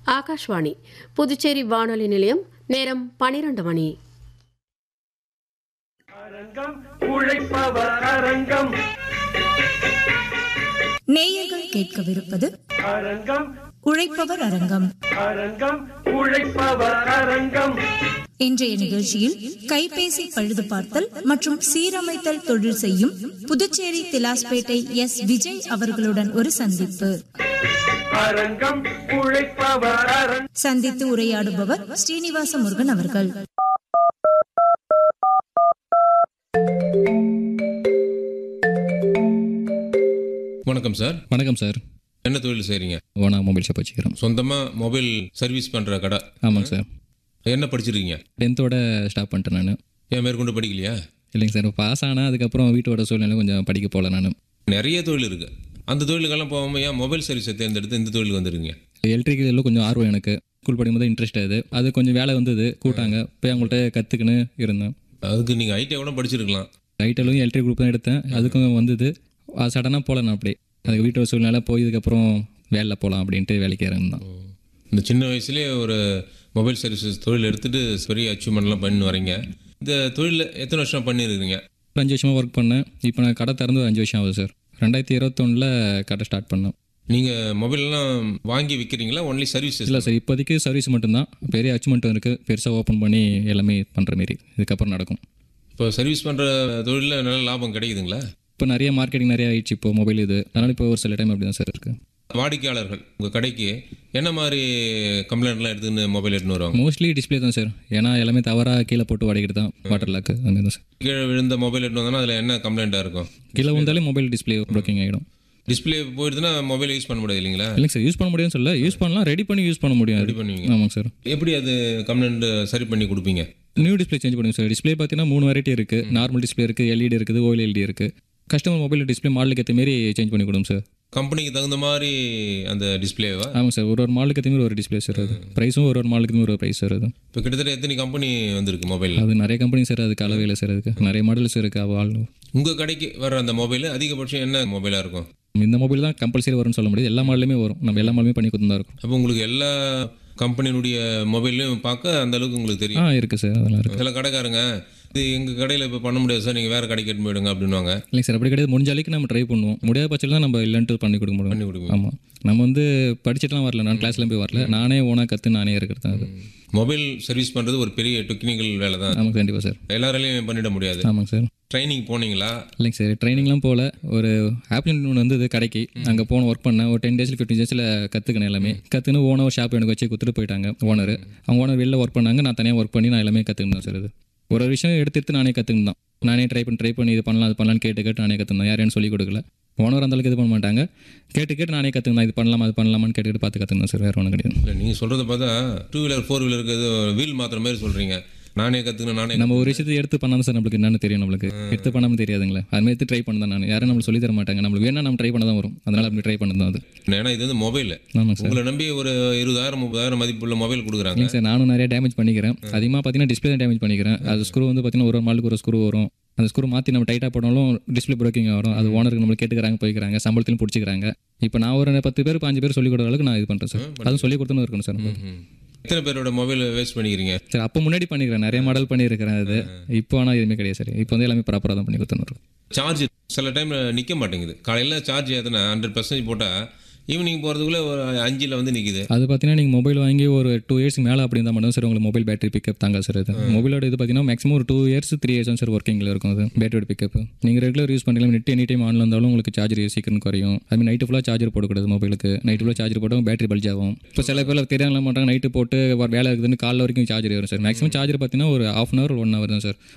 ஆகாஷ்வாணி புதுச்சேரி வானொலி நிலையம் நேரம் பனிரெண்டு மணி அரங்கம் உழைப்பவர் அரங்கம் நேயர்கள் கேட்கவிருப்பது அரங்கம் உழைப்பவர் அரங்கம் அரங்கம் உழைப்பவர் அரங்கம் இன்றைய நிகழ்ச்சியில் கைபேசி பழுது பார்த்தல் மற்றும் சீரமைத்தல் தொழில் செய்யும் புதுச்சேரி திலாஸ்பேட்டை எஸ் விஜய் அவர்களுடன் ஒரு சந்திப்பு அரங்கம் உழைப்பவர் அரங்கம் சந்தித்து உரையாடுபவர் ஸ்ரீனிவாச முருகன் அவர்கள் வணக்கம் சார் வணக்கம் சார் என்ன தொழில் செய்கிறீங்க ஓனா மொபைல் ஷாப் வச்சுக்கிறோம் சொந்தமாக மொபைல் சர்வீஸ் பண்ணுற கடை ஆமாங்க சார் என்ன படிச்சிருக்கீங்க டென்த்தோட ஸ்டாப் பண்ணிட்டேன் நான் ஏன் மேற்கொண்டு படிக்கலையா இல்லைங்க சார் பாஸ் ஆனால் அதுக்கப்புறம் வீட்டோட சூழ்நிலை கொஞ்சம் படிக்க போகல நான் நிறைய தொழில் இருக்குது அந்த தொழிலுக்கெல்லாம் போகாமல் ஏன் மொபைல் சர்வீஸை தேர்ந்தெடுத்து இந்த தொழிலுக்கு வந்துருக்கீங்க எலக்ட்ரிக்கல் கொஞ்சம் ஆர்வம் எனக்கு ஸ்கூல் படிக்கும்போது இன்ட்ரெஸ்ட் அது அது கொஞ்சம் வேலை வந்தது கூட்டாங்க போய் அவங்கள்ட்ட கற்றுக்கின்னு இருந்தேன் அதுக்கு நீங்கள் ஐடிஐ கூட படிச்சிருக்கலாம் ரைட்டலும் எலக்ட்ரிக் குரூப் தான் எடுத்தேன் அதுக்கும் வந்தது சடனாக போகல நான் அப்படியே அதுக்கு வீட்டோட சூழ்நிலை போயதுக்கப்புறம் வேலையில் போகலாம் அப்படின்ட்டு வேலைக்கு இறங்குதான் இந்த சின்ன வயசுலேயே ஒரு மொபைல் சர்வீசஸ் தொழில் எடுத்துட்டு பெரிய அச்சீவ்மெண்ட்லாம் பண்ணி வரீங்க இந்த தொழிலில் எத்தனை வருஷம் பண்ணியிருக்கீங்க ஒரு அஞ்சு வருஷமாக ஒர்க் பண்ணேன் இப்போ நான் கடை திறந்து ஒரு அஞ்சு வருஷம் ஆகுது சார் ரெண்டாயிரத்தி இருபத்தொன்னில் கடை ஸ்டார்ட் பண்ணேன் நீங்கள் மொபைல்லாம் வாங்கி விற்கிறீங்களா ஒன்லி சர்வீசஸ் இல்லை சார் இப்போதைக்கு சர்வீஸ் மட்டும்தான் பெரிய அச்சீவ்மெண்ட் இருக்குது பெருசாக ஓப்பன் பண்ணி எல்லாமே பண்ணுற மாரி இதுக்கப்புறம் நடக்கும் இப்போ சர்வீஸ் பண்ணுற தொழிலில் நல்ல லாபம் கிடைக்குதுங்களா இப்போ நிறைய மார்க்கெட்டிங் நிறைய ஆயிடுச்சு இப்போ மொபைல் இது அதனால் இப்போ ஒரு சில டைம் அப்படி தான் சார் இருக்குது வாடிக்கையாளர்கள் உங்கள் கடைக்கு என்ன மாதிரி கம்ப்ளைண்ட்லாம் எடுத்துன்னு மொபைல் எடுத்துன்னு வருவாங்க மோஸ்ட்லி டிஸ்ப்ளே தான் சார் ஏன்னா எல்லாமே தவறாக கீழே போட்டு உடைக்கிறது தான் வாட்டர் லாக்கு அந்த மாதிரி தான் சார் கீழே விழுந்த மொபைல் எடுத்து வந்தோன்னா அதில் என்ன கம்ப்ளைண்ட்டாக இருக்கும் கீழே வந்தாலே மொபைல் டிஸ்ப்ளே ப்ரோக்கிங் ஆகிடும் டிஸ்பிளே போயிடுதுன்னா மொபைல் யூஸ் பண்ண முடியாது இல்லைங்களா இல்லைங்க சார் யூஸ் பண்ண முடியும்னு சொல்ல யூஸ் பண்ணலாம் ரெடி பண்ணி யூஸ் பண்ண முடியும் ரெடி அது பண்ணுவீங்க ஆமாங்க சார் எப்படி அது கம்ப்ளைண்ட் சரி பண்ணி கொடுப்பீங்க நியூ டிஸ்ப்ளே சேஞ்ச் பண்ணுங்க சார் டிஸ்ப்ளே பார்த்தீங்கன்னா மூணு வெரைட்டி இருக்குது நார்மல் டிஸ்ப்ளே இருக்குது எல்இடி இருக்குது ஓஎல்இடி இருக்குது கஸ்டமர் மொபைல் டிஸ்ப்ளே மாடலுக்கு ஏற்ற மாரி சேஞ்ச் பண்ணி கொடுங்க சார் கம்பெனிக்கு தகுந்த மாதிரி அந்த டிஸ்பிளேவா ஆமாங்க சார் ஒரு ஒரு மாலுக்கு ஏற்ற மாதிரி ஒரு டிஸ்ப்ளே சார் அது ப்ரைஸும் ஒரு ஒரு மாலுக்கு ஒரு ப்ரைஸ் சார் அது இப்போ கிட்டத்தட்ட எத்தனை கம்பெனி வந்திருக்கு மொபைல் அது நிறைய கம்பெனி சார் அதுக்கு அளவே இல்லை சார் அதுக்கு நிறைய மாடல்ஸ் இருக்குது அவ ஆள் உங்கள் கடைக்கு வர அந்த மொபைல் அதிகபட்சம் என்ன மொபைலாக இருக்கும் இந்த மொபைல் தான் கம்பல்சரி வரும்னு சொல்ல முடியாது எல்லா மாடலுமே வரும் நம்ம எல்லா மாடலுமே பண்ணி கொடுத்து தான் இருக்கும் அப்போ உங்களுக்கு எல்லா கம்பெனியினுடைய மொபைல்லையும் பார்க்க அந்த அளவுக்கு உங்களுக்கு ஆ தெரியும் இருக்குது சார் அதெல்லாம் இருக்குது சில கடைக்காரங்க இது எங்கள் கடையில் இப்போ பண்ண முடியாது சார் நீங்கள் வேறு கடைக்கு எடுத்து போயிடுங்க அப்படின்வாங்க இல்லைங்க சார் அப்படி கிடையாது முடிஞ்ச அளவுக்கு நம்ம ட்ரை பண்ணுவோம் முடியாத பட்சத்தில் தான் நம்ம இல்லைன்ட்டு பண்ணி கொடுக்க முடியும் பண்ணி கொடுப்பீங்க ஆமாம் நம்ம வந்து படிச்சுட்டுலாம் வரல நான் கிளாஸ்லாம் போய் வரல நானே ஓனாக கற்று நானே இருக்கிறது தான் அது மொபைல் சர்வீஸ் பண்ணுறது ஒரு பெரிய டெக்னிக்கல் வேலை தான் ஆமாங்க கண்டிப்பாக சார் எல்லாராலையும் பண்ணிட முடியாது ஆமாங்க சார் ட்ரைனிங் போனீங்களா இல்லைங்க சார் ட்ரைனிங்லாம் போகல ஒரு ஆப்ஷன் ஒன்று வந்தது கடைக்கு அங்கே போன ஒர்க் பண்ணேன் ஒரு டென் டேஸில் ஃபிஃப்டின் டேஸில் கற்றுக்கினேன் எல்லாமே கற்றுன்னு ஓனர் ஒரு ஷாப் எனக்கு வச்சு கொடுத்துட்டு போயிட்டாங்க ஓனர் அவங்க ஓனர் வெளில ஒர்க் பண்ணாங்க நான் தனியாக ஒர்க் பண்ணி நான் எல்லாமே கற்றுக்கினேன் சார் இது ஒரு ஒரு விஷயம் எடுத்து எடுத்து நானே கற்றுக்கினேன் நானே ட்ரை பண்ணி ட்ரை பண்ணி இது பண்ணலாம் அது பண்ணலாம்னு கேட்டு கேட்டு நானே கற்றுந்தேன் யாரும் சொல்லிக் கொடுக்கல ஓனர் அந்த அளவுக்கு இது பண்ண மாட்டாங்க கேட்டு கேட்டு நானே கற்றுந்தேன் இது பண்ணலாமா அது பண்ணலாமான்னு கேட்டுக்கிட்டு பார்த்து கற்றுந்தேன் சார் வேறு ஒன்றும் கிடையாது இல்லை நீங்கள் சொல்கிறத பார்த்தா டூ வீலர் ஃபோர் வீலருக்கு இது வீல் மாத்திர மாதிரி சொல்கிறீங்க நானே கற்றுக்கணும் நானே நம்ம ஒரு விஷயத்தை எடுத்து பண்ணாமல் சார் நம்மளுக்கு என்னன்னு தெரியும் நம்மளுக்கு எடுத்து பண்ணாமல் தெரியாதுங்களே அதுமாதிரி எடுத்து ட்ரை பண்ண தான் நான் யாரும் நம்மளுக்கு சொல்லி தர மாட்டாங்க நம்மளுக்கு வேணா நம்ம ட்ரை பண்ண தான் வரும் அதனால அப்படி ட்ரை பண்ணது தான் அது ஏன்னா இது வந்து மொபைல் ஆமாங்க சார் உங்களை நம்பி ஒரு இருபதாயிரம் முப்பதாயிரம் மதிப்புள்ள மொபைல் கொடுக்குறாங்க இல்லைங்க சார் நானும் நிறைய டேமேஜ் பண்ணிக்கிறேன் அதிகமாக பார்த்தீங்கன்னா டிஸ்பிளே தான் டேமேஜ் பண்ணிக்கிறேன் அது ஸ்க்ரூ வந்து பார்த்தீங்கன்னா ஒரு ஒரு மாலுக்கு ஒரு ஸ்க்ரூ வரும் அந்த ஸ்க்ரூ மாற்றி நம்ம டைட்டாக போனாலும் டிஸ்பிளே ப்ரோக்கிங் வரும் அது ஓனருக்கு நம்மளுக்கு கேட்டுக்கிறாங்க போய்க்கிறாங்க சம்பளத்திலும் பிடிச்சிக்கிறாங்க இப்போ நான் ஒரு பத்து பேர் பாஞ்சு பேர் சொல்லிக் கொடுக்குற அளவுக்கு நான் இது பண்ணுறேன் சார் அதுவும் சொல்லிக் கொடுத்துன்னு இருக்கணும் சார் நம்ம. ம். எத்தனை பேரோட மொபைல் வேஸ்ட் பண்ணிக்கிறீங்க சார் அப்போ முன்னாடி பண்ணிக்கிறேன் நிறைய மாடல் பண்ணியிருக்கிறேன் அது இப்போ ஆனால் எதுவுமே கிடையாது சார் இப்போ வந்து எல்லாமே ப்ராப்பராக தான் பண்ணி கொடுத்துன்னு இருக்கோம். சார்ஜ் சில டைம் நிற்க மாட்டேங்குது காலையில் சார்ஜ் ஏற்றினா ஹண்ட்ரட் பர்சன்டேஜ் போட்டால் ஈவினிங் போகிறதுக்குள்ளே ஒரு அஞ்சில் வந்து நிற்கிது அது பார்த்தீங்கன்னா நீங்கள் மொபைல் வாங்கி ஒரு டூ இயர்ஸ் மேலே அப்படி இருந்தால் மட்டும் சார் உங்களுக்கு மொபைல் பேட்டரி பிக்கப் தாங்க சார் இது மொபைலோட இது பார்த்தீங்கன்னா மேக்ஸிமம் ஒரு டூ இயர்ஸ் த்ரீ இயர்ஸ் தான் சார் ஒர்க்கிங்கில் இருக்கும் அது பேட்டரியோட பிக்கப் நீங்கள் ரெகுலர் யூஸ் பண்ணுறீங்க நெட் எனி டைம் ஆனில் இருந்தாலும் உங்களுக்கு சார்ஜர் சீக்கிரம் குறையும் அதுமாதிரி நைட்டு ஃபுல்லாக சார்ஜர் போடக்கூடாது மொபைலுக்கு நைட்டு ஃபுல்லாக சார்ஜர் போட்டால் பேட்டரி பல்ஜ் ஆகும் இப்போ சில பேர் தெரியாம மாட்டாங்க நைட்டு போட்டு ஒரு வேலை இருக்குதுன்னு காலைல வரைக்கும் சார்ஜர் வரும் சார் மேக்ஸிமம் சார்ஜர் பார்த்தீங்கன்னா ஒரு half an hour one hour தான் சார்